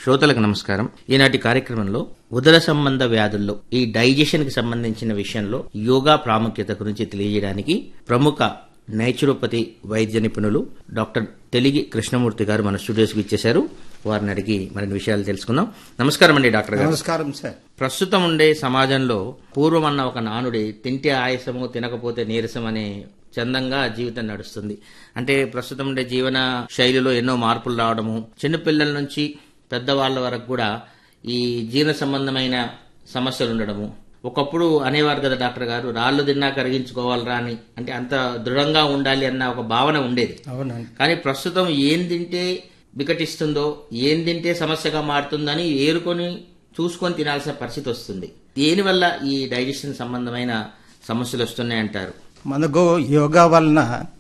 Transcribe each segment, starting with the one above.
శ్రోతలకు నమస్కారం ఈనాటి కార్యక్రమంలో ఉదర సంబంధ వ్యాధుల్లో ఈ డైజెషన్ కి సంబంధించిన విషయంలో యోగా ప్రాముఖ్యత గురించి తెలియజేయడానికి ప్రముఖ నేచురోపతి వైద్య నిపుణులు డాక్టర్ తెలిగి కృష్ణమూర్తి గారు మన స్టూడియోస్కి ఇచ్చేశారు వారిని అడిగి మరిన్ని విషయాలు తెలుసుకుందాం నమస్కారం అండి డాక్టర్ గారు నమస్కారం సార్ ప్రస్తుతం ఉండే సమాజంలో పూర్వం అన్న ఒక నానుడి తింటే ఆయాసము తినకపోతే నీరసం అనే చందంగా జీవితం నడుస్తుంది అంటే ప్రస్తుతం ఉండే జీవన శైలిలో ఎన్నో మార్పులు రావడము చిన్నపిల్లల నుంచి పెద్దవాళ్ళ వరకు కూడా ఈ జీర్ణ సంబంధమైన సమస్యలు ఉండడము ఒకప్పుడు అనేవారు కదా డాక్టర్ గారు రాళ్ళు తిన్నా కరిగించుకోవాలరా అని అంటే అంత దృఢంగా ఉండాలి అన్న ఒక భావన ఉండేది అవునండి కానీ ప్రస్తుతం ఏం తింటే వికటిస్తుందో ఏం తింటే సమస్యగా మారుతుందని ఏరుకొని చూసుకొని తినాల్సిన పరిస్థితి వస్తుంది దీనివల్ల ఈ డైజెషన్ సంబంధమైన సమస్యలు వస్తున్నాయంటారు మనకు యోగా వలన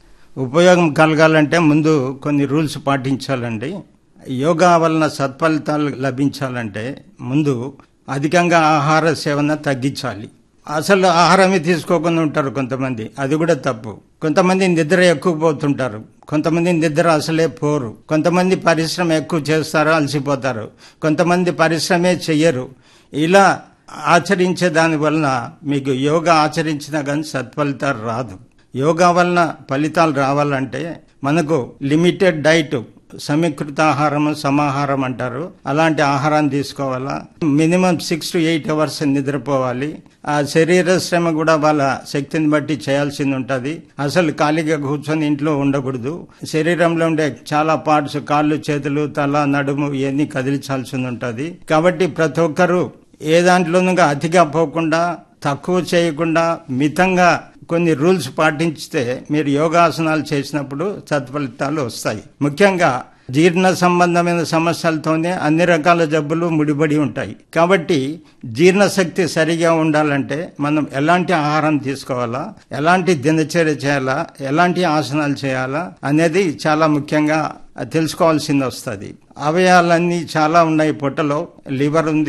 ఉపయోగం కలగాలంటే ముందు కొన్ని రూల్స్ పాటించాలండి యోగా వలన సత్ఫలితాలు లభించాలంటే ముందు అధికంగా ఆహార సేవన తగ్గించాలి అసలు ఆహారమే తీసుకోకుండా ఉంటారు కొంతమంది అది కూడా తప్పు కొంతమంది నిద్ర ఎక్కువ పోతుంటారు కొంతమంది నిద్ర అసలే పోరు కొంతమంది పరిశ్రమ ఎక్కువ చేస్తారు అలసిపోతారు కొంతమంది పరిశ్రమే చెయ్యరు ఇలా ఆచరించే దాని వలన మీకు యోగా ఆచరించినా కానీ సత్ఫలితాలు రాదు యోగా వలన ఫలితాలు రావాలంటే మనకు లిమిటెడ్ డైట్ సమీకృత ఆహారం సమాహారం అంటారు అలాంటి ఆహారాన్ని తీసుకోవాలా minimum six to eight hours నిద్రపోవాలి ఆ శరీర శ్రమ కూడా వాళ్ళ శక్తిని బట్టి చేయాల్సింది ఉంటుంది అసలు ఖాళీగా కూర్చొని ఇంట్లో ఉండకూడదు శరీరంలో ఉండే చాలా పార్ట్స్ కాళ్ళు చేతులు తల నడుము ఇవన్నీ కదిలించాల్సి ఉంటుంది కాబట్టి ప్రతి ఒక్కరూ ఏ దాంట్లోనూ అతిగా పోకుండా తక్కువ చేయకుండా మితంగా కొన్ని రూల్స్ పాటించితే మీరు యోగాసనాలు చేసినప్పుడు సత్ఫలితాలు వస్తాయి ముఖ్యంగా జీర్ణ సంబంధమైన సమస్యలతోనే అన్ని రకాల జబ్బులు ముడిపడి ఉంటాయి కాబట్టి జీర్ణశక్తి సరిగా ఉండాలంటే మనం ఎలాంటి ఆహారం తీసుకోవాలా ఎలాంటి దినచర్య చేయాలా ఎలాంటి ఆసనాలు చేయాలా అనేది చాలా ముఖ్యంగా తెలుసుకోవాల్సింది వస్తుంది అవయవాలన్నీ చాలా ఉన్నాయి పొట్టలో లివర్ ఉంది